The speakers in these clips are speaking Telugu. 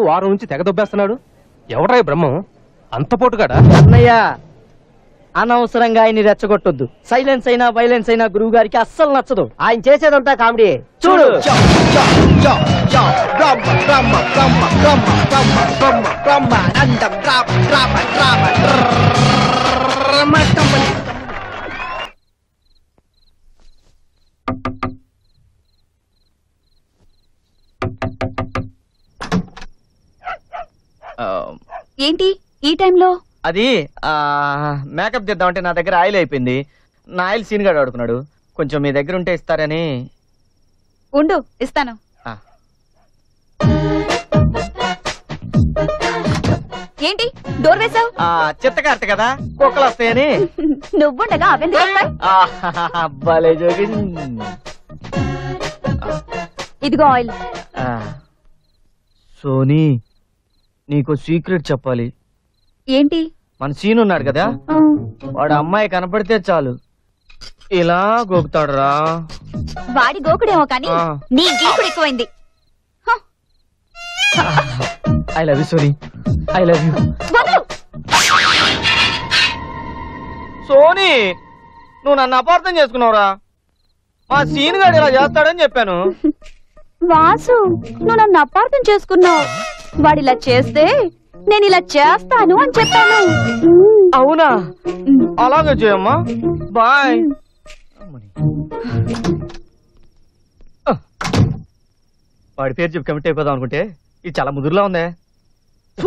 వారం నుంచి తెగ దొబ్బేస్తున్నాడు ఎవడ్రా ఈ బ్రహ్మం అంత పోటుగాడా అన్నయ్య అనవసరంగా ఆయన్ని రెచ్చగొట్టొద్దు సైలెన్స్ అయినా వైలెన్స్ అయినా గురువు గారికి అస్సలు నచ్చదు ఆయన చేసేదంతా కామెడీ చూడు ఏంటి ఈ టైంలో అది ఆ, మేకప్ చేద్దామంటే నా దగ్గర ఆయిల్ అయిపోయింది నా ఆయిల్ సీన్ గాడు అడుగుతున్నాడు కొంచెం మీ దగ్గర ఉంటే ఇస్తారని ఉండు ఇస్తాను ఆ. ఏంటి డోర్ వేసావు ఆ, చిత్తకార్తె కదా కుక్కలు వస్తాయని నువ్వుండగా అవెందుకు వస్తాయి ఆ, భలే జోగి ఇదిగో ఆయిల్ ఆ, సోనీ నీకు సీక్రెట్ చెప్పాలి ఏంటి మన సీన్ ఉన్నాడు కదా ఆ, వాడు అమ్మాయి కనపడితే చాలు ఇలా గోకుతాడు రా వాడి గోకుడేమో కానీ ఆ. నీ గీకుడు ఎక్కువైంది హ, I love you Sony I love you వదలు. సోనీ నువ్వు నన్ను అపార్థం చేసుకున్నావురా మా సీన్ గాడు ఇలా చేస్తాడని చెప్పాను వాసు నువ్వు నన్ను అపార్థం చేసుకున్నావు వాడు ఇలా చేస్తే నేను ఇలా చేస్తాను అని చెప్పాను ఉమ్, అవునా ఉమ్. అలాగే చేయమ్మా బాయ్ వాడి పేరు చెప్పి కమిట్ అయిపోదాం అనుకుంటే ఇది చాలా ముదురులా ఉందే ఫు.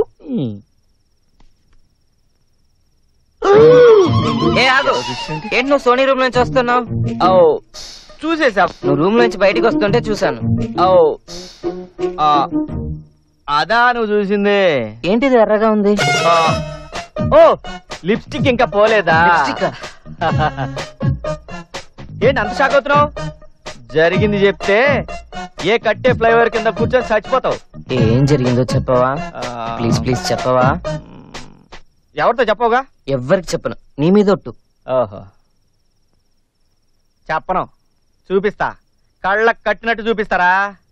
ఏ ఆగు ఏంటి నువ్వు సోనీ రూమ్ నుంచి వస్తున్నావు ఓ చూసేసా నువ్వు రూమ్ నుంచి బయటికి వస్తుంటే చూసాను ఓ ఆ, అదా నువ్వు చూసింది ఏంటిది ఎర్రగా ఉంది ఆ, ఓ లిప్స్టిక్ ఇంకా పోలేదా లిప్స్టిక్ ఏంటి అంత షాక్ అవుతున్నావు జరిగింది చెప్తే ఏ కట్టే ఫ్లైఓవర్ కింద కూర్చొని చచ్చిపోతావు ఏం జరిగిందో చెప్పవా ఆ, ప్లీజ్ ప్లీజ్ చెప్పవా ఎవరితో చెప్పవుగా ఎవ్వరికి చెప్పను నీ మీద ఒట్టు ఓహో చెప్పను చూపిస్తా కళ్ళకు కట్టినట్టు చూపిస్తారా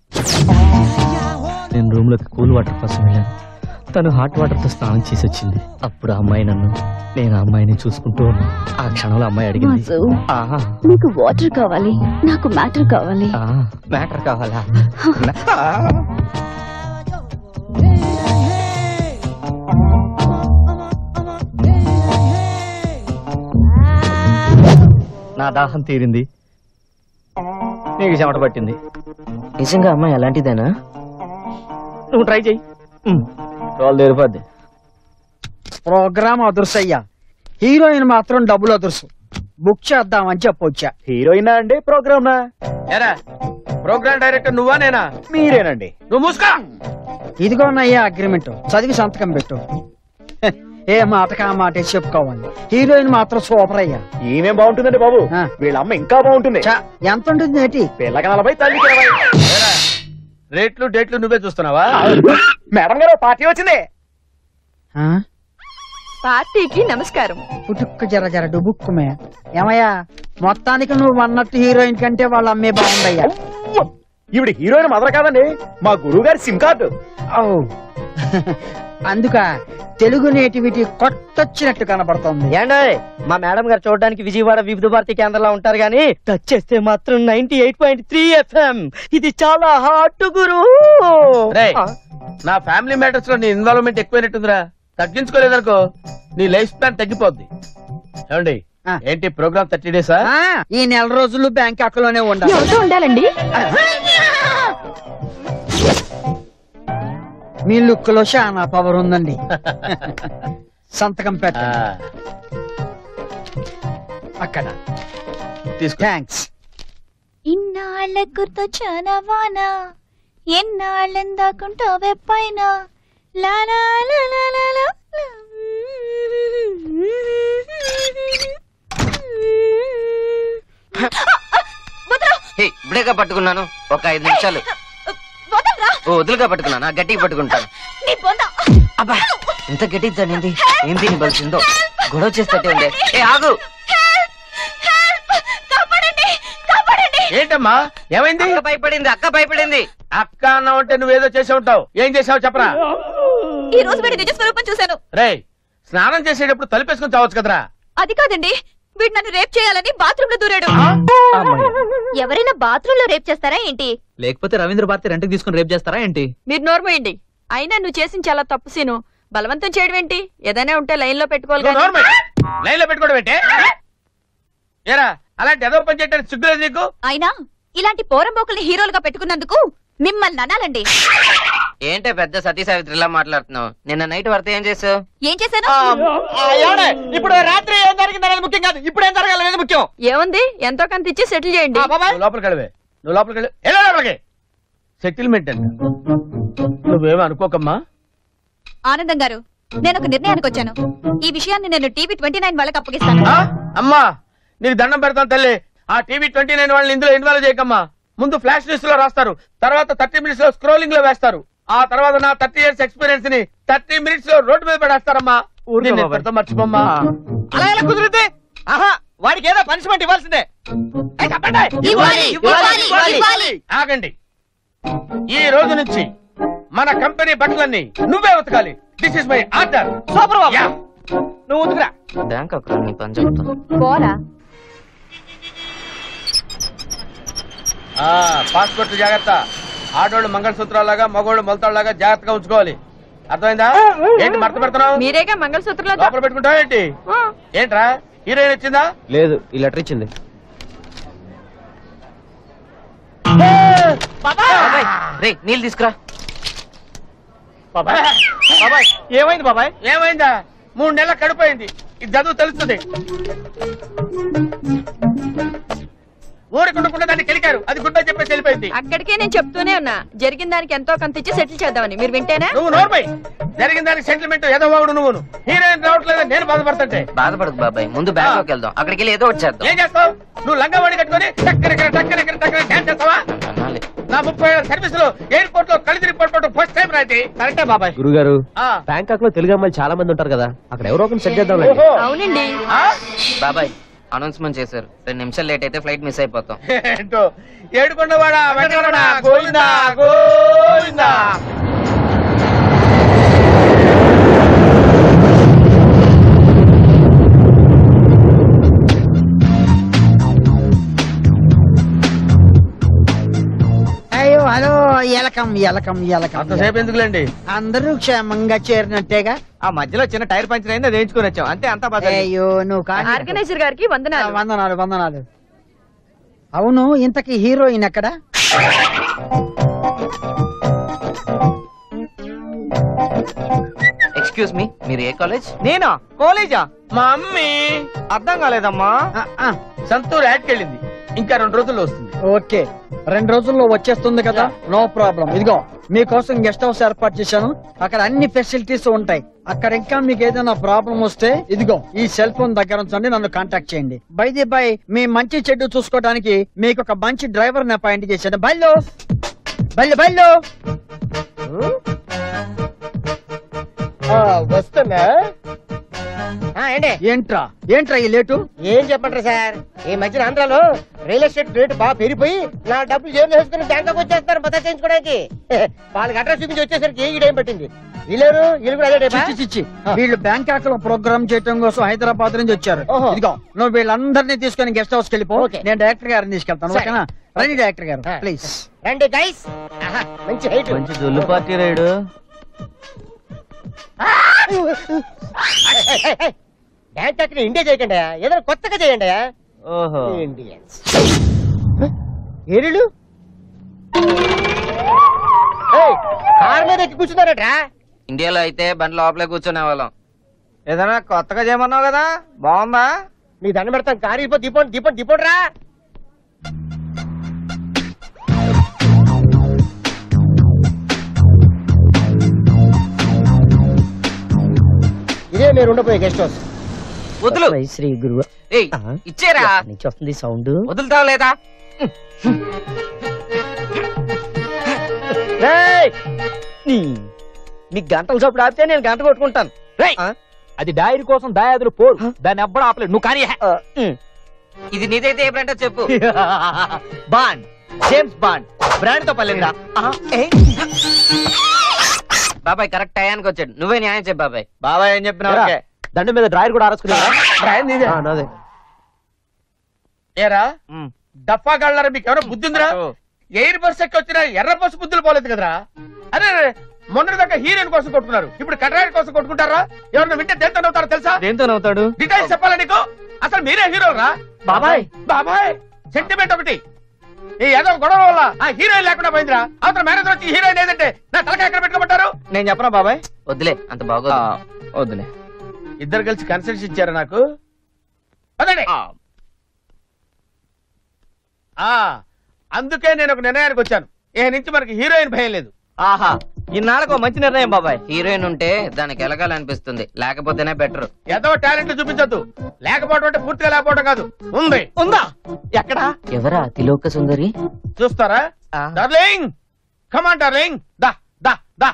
నేను రూమ్ లోకి కూల్ వాటర్ కోసం వెళ్ళాను తను హాట్ వాటర్ తో స్నానం చేసి వచ్చింది అప్పుడు ఆ అమ్మాయి నన్ను నేను ఆ అమ్మాయిని చూసుకుంటూ ఉన్నా ఆ క్షణంలో అమ్మాయి అడిగింది వాసు. ఆహా నీకు వాటర్ కావాలి నాకు మ్యాటర్ కావాలి ఆ, మ్యాటర్ కావాలా నా దాహం తీరింది నీకు చెమట పట్టింది నిజంగా అమ్మాయి అలాంటిదేనా నువ్వు ట్రై చెయ్యి వాళ్ళు తెరిపోద్ది ప్రోగ్రామ్ అదుర్సయ్యా హీరోయిన్ మాత్రం డబ్బులు అదుర్సు బుక్ చేద్దామని చెప్పొచ్చా హీరోయినా అండి ప్రోగ్రామ్ ఎరా ప్రోగ్రామ్ డైరెక్టర్ నువ్వా నేనా మీరేనండి నువ్వు మూసుకో ఇదిగోనయ్యా అగ్రిమెంట్ చదివి సంతకం పెట్టు హె, ఏ మాటకా మాటే చెప్పుకోవాలి హీరోయిన్ మాత్రం సూపర్ అయ్యా ఈమె బాగుంటుందండి బాబు ఆ. వీళ్ళ అమ్మ ఇంకా బాగుంటుంది చా, ఎంత ఉంటుంది నేటి పిల్లకి నలభై తల్లికి ఇరవై ఏరా, రేట్లు డేట్లు నువ్వే చూస్తున్నావా మేడం గారు పార్టీ వచ్చింది ఆ? పార్టీకి నమస్కారం పుట్టుక్కు జర జర డుబుక్కుమే ఏమయ్యా మొత్తానికి నువ్వు అన్నట్టు హీరోయిన్ కంటే వాళ్ళ అమ్మే బాగుందయ్యా ఈవిడ హీరోయిన్ మదర్ కాదండి మా గురువు గారి సిమ్ కార్డు ఓ అందుక తెలుగు నేటివిటీ కొట్టొచ్చినట్టు కనబడుతోంది ఏండే మా మేడం గారు చూడడానికి విజయవాడ వివిధ భారతి కేంద్రంలో ఉంటారు గానీ టచ్ చేస్తే మాత్రం ninety eight point three FM ఇది చాలా హాట్ గురు నా ఫ్యామిలీ మ్యాటర్స్ లో నీ ఇన్వాల్వ్మెంట్ ఎక్కువైనట్టుందిరా తగ్గించుకోలేదనుకో నీ లైఫ్ స్పాన్ తగ్గిపోద్ది ఏమండి ఆ. ఏంటి ప్రోగ్రామ్ థర్టీ డేసా ఆ, ఈ నెల రోజులు బ్యాంకాక్ లోనే ఉండాలి ఎవరితో ఉండాలండి మీ లుక్ లో చాలా పవర్ ఉందండి సంతకం పెట్ట అక్కడ తీసుకో థ్యాంక్స్ ఇన్నాళ్ళకు చనవానా ఎన్నాళ్ళెందాకుంటావే పైన లా లా లా లా లా లా. వదరా, హే ఇప్పుడేగా పట్టుకున్నాను ఒక ఐదు నిమిషాలు వదలరా, ఓ వదులుగా పట్టుకున్నాను ఆ గట్టిగా పట్టుకుంటాను నీ బొంద. అబ్బా ఇంత గట్టిగా తనింది ఏం తిని బలిసిందో గొడవ చేస్తట్టే ఉండే ఏ ఆగు హెల్ప్, హెల్ప్, కాపాడండి కాపాడండి ఏంటమ్మా ఏమైంది అక్క భయపడింది అక్క భయపడింది అక్క అన్నావు అంటే నువ్వేదో చేసి ఉంటావు ఏం చేసావు చెప్పరా ఈ రోజు వీడి నిజ స్వరూపం చూశాను రేయ్ స్నానం చేసేటప్పుడు తలుపేసుకుని చావచ్చు కదరా అది కాదండి వీడు నన్ను రేప్ చేయాలని బాత్రూమ్ లో దూరాడు అమ్మాయి ఎవరైనా బాత్రూమ్ లో రేప్ చేస్తారా ఏంటి లేకపోతే రవీంద్ర భారతి రెంట్కి తీసుకుని రేపు చేస్తారా ఏంటి మీరు నోర్మోయండి అయినా నువ్వు చేసిన చాలా తప్పు సీను బలవంతం చేయడం ఏంటి ఏదైనా ఉంటే లైన్ లో పెట్టుకోవాలి నువ్వు కానీ. నోర్మల్ లైన్ లో పెట్టుకోవడం ఏంటే ఏరా అలాంటి ఏదో పని చేయడానికి సిగ్గులేదు నీకు అయినా ఇలాంటి పోరంబోకుల్ని హీరోలుగా పెట్టుకున్నందుకు మిమ్మల్ని అనాలండి ఏంటే పెద్ద సతీ సావిత్రిలా మాట్లాడుతున్నావు నిన్న నైట్ వర్త ఏం చేసావు ఏం చేశాను ఇప్పుడు రాత్రి ఏం జరిగింది అనేది ముఖ్యం కాదు ఇప్పుడు ఏం జరగాలనేది ముఖ్యం ఏముంది ఎంతో కొంత ఇచ్చి సెటిల్ చేయండి నువ్వు లోపలికి వెళ్ళవే నువ్వు లోపలికి వెళ్ళి ఎలా లోపలికి సెటిల్మెంట్ అంట నువ్వేమో అనుకోకమ్మా ఆనందం గారు నేను ఒక నిర్ణయానికి వచ్చాను ఈ విషయాన్ని నేను టీవీ ట్వంటీ నైన్ వాళ్ళకి అప్పగిస్తాను ఆ? అమ్మా నీకు దండం పెడతాను తల్లి ఆ టీవీ ట్వంటీ నైన్ వాళ్ళని ఇందులో ఇన్వాల్వ్ చేయకమ్మా ముందు ఫ్లాష్ న్యూస్ లో రాస్తారు తర్వాత థర్టీ మినిట్స్ లో స్క్రోలింగ్ లో వేస్తారు ఆ తర్వాత నా థర్టీ ఇయర్స్ ఎక్స్పీరియన్స్ ని థర్టీ మినిట్స్ లో రోడ్డు మీద పడేస్తారమ్మా నిన్ను ఎక్కడితో మర్చిపోమ్మా అలా ఎలా కుదిరితే ఆహా వాడికి ఏదో పనిష్మెంట్ ఇవ్వాల్సిందే ఏ, చెప్పండి. ఇవ్వాలి, ఇవ్వాలి, ఇవ్వాలి. ఆగండి ఈ రోజు నుంచి మన కంపెనీ బట్టలన్నీ నువ్వే ఉతకాలి this is my order super బాబు నువ్వు ఉతుకురా బ్యాంక్ అకౌంట్ నీ పని చెప్తా పోరా పాస్పోర్ట్ జాగ్రత్త ఆడోళ్ళు మంగళసూత్రాలాగా మగోళ్ళు మొలతాళ్ళలాగా జాగ్రత్తగా ఉంచుకోవాలి అర్థమైందా ఏంటి మడత పెడుతున్నావు మీరేగా మంగళసూత్రంలో లోపల పెట్టుకుంటావా ఏంటి ఆ, ఏంట్రా హీరోయిన్ వచ్చిందా లేదు ఈ లెటర్ ఇచ్చింది బాబాయ్ రే నీళ్ళు తీసుకురా బాబాయ్ బాబాయ్ ఏమైంది బాబాయ్ ఏమైందా మూడు నెలల కడిపోయింది ఇది చదువు తెలుస్తుంది ఊరికుండకుండా దాన్ని కెలికారు అది గుడ్డ చెప్పేసి వెళ్ళిపోయింది అక్కడికే నేను చెప్తూనే ఉన్నా జరిగిన దానికి ఎంతో కొంత ఇచ్చి సెటిల్ చేద్దామని మీరు వింటేనా నువ్వు నోర్మై జరిగిన దానికి సెటిల్మెంట్ ఏదో వాడు నువ్వు హీరోయిన్ రావట్లేదు నేను బాధపడుతుంటే బాధపడదు బాబాయ్ ముందు బ్యాంక్ లోకి వెళ్దాం అక్కడికి వెళ్ళి ఏదో ఒకటి చేద్దాం ఏం చేస్తావు నువ్వు లంగావాడి కట్టుకొని టక్కన ఇక్కడ టక్కన ఇక్కడ టక్కన డాన్స్ చేస్తావా అనాలి. నా ముప్పై ఏళ్ళ సర్వీస్ లో ఎయిర్పోర్ట్ లో కలిదిరి పడిపోవడం ఫస్ట్ టైం రాది కరెక్టే బాబాయ్ గురుగారు ఆ. బ్యాంకాక్ లో తెలుగు అమ్మాయిలు చాలా మంది ఉంటారు కదా అక్కడ ఎవరో ఒకరిని సెట్ చేద్దాం ఓహో. అవునండి ఆ? బాబాయ్ అనౌన్స్మెంట్ చేశారు రెండు నిమిషాలు లేట్ అయితే ఫ్లైట్ మిస్ అయిపోతాం ఏంటో ఏడుకొండవాడా వెంకటరమణ గోవిందా గోవిందా అయ్యో హలో ఎలకం ఎలకం ఎలకం అంతసేపు ఎందుకులేండి అందరూ క్షేమంగా చేరినట్టేగా ఆ మధ్యలో చిన్న టైర్ పంచర్ అయింది అది వేయించుకొని వచ్చాం అంతే అంతా అయ్యో నువ్వు కానీ ఆర్గనైజర్ గారికి వందనాలు వందనాలు వందనాలు అవును ఇంతకి హీరోయిన్ ఎక్కడ ఎక్స్క్యూజ్ మీ మీరు ఏ కాలేజ్ నేనా కాలేజా మా అమ్మి అర్థం కాలేదమ్మా ఆ, ఆ, సంతూర్ యాడ్కి వెళ్ళింది ఇంకా రెండు రోజుల్లో వస్తుంది ఓకే రెండు రోజుల్లో వచ్చేస్తుంది కదా నో ప్రాబ్లం ఇదిగో మీకోసం గెస్ట్ హౌస్ ఏర్పాటు చేశాను అక్కడ అన్ని ఫెసిలిటీస్ ఉంటాయి అక్కడ ఇంకా మీకు ఏదైనా ప్రాబ్లం వస్తే ఇదిగో ఈ సెల్ ఫోన్ దగ్గర ఉంచండి నన్ను కాంటాక్ట్ చేయండి బై ది బై మీ మంచి చెడ్డు చూసుకోవడానికి మీకు ఒక మంచి డ్రైవర్ ని అపాయింట్ చేశాను బయలు బయలు బయలు వస్తున్నా ఆ, ఏంటి ఏంట్రా ఏంట్రా ఈ లేటు ఏం చెప్పంటారు సార్ ఈ మధ్యన ఆంధ్రాలో రియల్ ఎస్టేట్ రేటు బాగా పెరిగిపోయి నా డబ్బులు జేబులో వేసుకుని బ్యాంకాక్ వచ్చేస్తారు బతా చేయించుకోవడానికి వాళ్ళకి అడ్రస్ చూపించి వచ్చేసరికి ఏ టైం పట్టింది వీళ్ళెవరు వీళ్ళు కూడా అదే టైపా? చిచ్చి చిచ్చి వీళ్ళు బ్యాంకాక్ లో ప్రోగ్రామ్ చేయడం కోసం హైదరాబాద్ నుంచి వచ్చారు ఓహో. ఇదిగో నువ్వు వీళ్ళందరినీ తీసుకొని గెస్ట్ హౌస్ కి వెళ్ళిపో ఓకే. నేను డైరెక్టర్ గారిని తీసుకెళ్తాను సరే. ఓకేనా రండి డైరెక్టర్ గారు ఆ. ప్లీజ్ రండి గైస్ మంచి హైట్ మంచి జొల్లు పార్టీ రైడు బ్యాంకాక్ ని ఇండియా చేయకండి ఏదైనా కొత్తగా చేయండి ఓహో ఇండియన్స్ ఏరిలు కార్ మీద ఎక్కి కూర్చున్నారట్రా ఇండియాలో అయితే బండి లోపలే కూర్చునే వాళ్ళం ఏదైనా కొత్తగా చేయమన్నావు కదా బాగుందా నీకు దండం పెడతాం కారు వెళ్ళిపో దీపండి దీపండి దీపండి రా ఇదే నేను ఉండబోయే గెస్ట్ హౌస్ వదులు శ్రీ గురువు ఏయ్ ఇచ్చేరా నుంచి వస్తుంది సౌండ్ వదులుతావు లేదా నీకు గంటల చప్పుడు ఆపితే నేను గంట కొట్టుకుంటాను అది డైరీ కోసం దాయాదులు పోరు దాన్ని ఎవ్వడం ఆపలేదు నువ్వు కానీ ఇది నీదైతే ఏ బ్రాండ్ చెప్పు బాండ్ జేమ్స్ బాండ్ బ్రాండ్ తో పర్లేదురా ఆహా, ఏ? బాబాయ్ కరెక్ట్ టయానికి వచ్చాడు నువ్వే న్యాయం చెప్పు బాబాయ్ బాబాయ్ ఏం చెప్పినా ఏరా, ఓకే. దండం మీద డ్రాయర్ కూడా ఆరసుకున్నా బ్రాండ్ నీదే. నాదే ఏరా మ్. డఫా గళ్ళారా మీకు ఎవరో బుద్ధి ఉందిరా ఎయిర్ బస్ ఎక్కి వచ్చిన ఎర్ర బస్సు బుద్ధులు పోలేదు కదరా అరే అరే, మొన్నటి దాకా హీరోయిన్ కోసం కొట్టుకున్నారు ఇప్పుడు కట్రాయిడ్ కోసం కొట్టుకుంటారా ఎవరైనా వింటే దేంతో నవ్వుతారో తెలుసా దేంతో నవ్వుతాడు డీటెయిల్స్ చెప్పాలా నీకు అసలు మీరే హీరో రా బాబాయ్. బాబాయ్ సెంటిమెంట్ ఒకటి ఈ ఏదో గొడవ వల్ల ఆ హీరోయిన్ లేకుండా పోయిందిరా అవతల మేనేజర్ వచ్చి హీరోయిన్ ఏదంటే నా తలకాయ ఎక్కడ పెట్టుకోమంటారు నేను చెప్పనా బాబాయ్ వద్దులే అంత ఆ, బాగోదు వద్దులే ఇద్దరు కలిసి కన్సల్ట్ ఇచ్చారా నాకు అదండి ఆ అందుకే నేను ఒక నిర్ణయానికి వచ్చాను ఏ నుంచి మనకి హీరోయిన్ భయం లేదు ఆహా ఇన్నాళ్ళకు మంచి నిర్ణయం బాబాయ్ హీరోయిన్ ఉంటే దానికి ఎలగాలనిపిస్తుంది లేకపోతేనే బెటర్ ఏదో టాలెంట్ చూపించొద్దు లేకపోవడం అంటే పూర్తిగా లేకపోవడం కాదు ఉంది ఉందా ఎక్కడా ఎవరా తిలోక సుందరి చూస్తారా ఆ. డార్లింగ్ కమాన్ డార్లింగ్ దా దా దా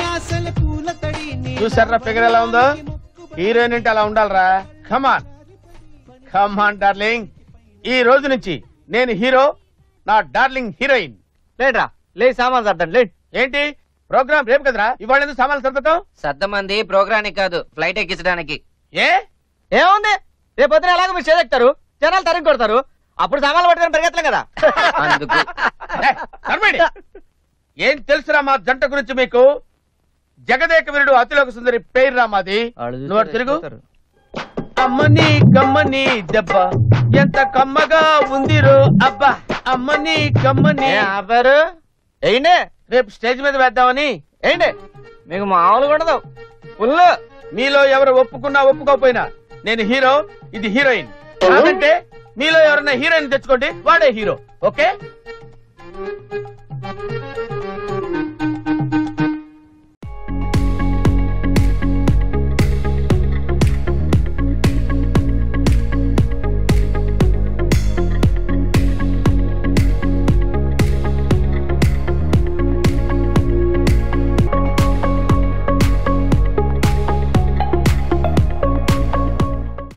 చూసారా ఫిగర్ ఎలా ఉందో హీరోయిన్ అంటే అలా ఉండాలరా కమాన్ కమాన్ డార్లింగ్ ఈ రోజు నుంచి నేను హీరో నా డార్లింగ్ హీరోయిన్ లేట్రా లే సామాన్ సర్దండి లేట్ ఏంటి ప్రోగ్రామ్ రేపు కదరా ఇవాళ ఎందుకు సామాన్లు సర్దటం సద్దమంది ప్రోగ్రానికి కాదు ఫ్లైట్ ఎక్కించడానికి ఏ ఏముంది రేపు పొద్దున ఎలాగో మీరు చేదెక్తారు జనాలు తరిగి కొడతారు అప్పుడు సామాన్లు పట్టుకొని పరిగెత్తలేం కదా అందుకు ఏ, నడవండి. ఏం తెలుసురా మా జంట గురించి మీకు జగదేక వీరుడు అతిలోక సుందరి పేరు రా మాది నువ్వు అటు తిరుగు అమ్మని కమ్మని దెబ్బ ఎంత కమ్మగా ఉందిరో అబ్బా అమ్మని కమ్మని ఆపారు వేయండి రేపు స్టేజ్ మీద వేద్దామని వేయండి మీకు మామూలుగా ఉండదు ఫుల్ మీలో ఎవరు ఒప్పుకున్నా ఒప్పుకోకపోయినా నేను హీరో ఇది హీరోయిన్ కాదంటే మీలో ఎవరైనా హీరోయిన్ తెచ్చుకోండి వాడే హీరో ఓకే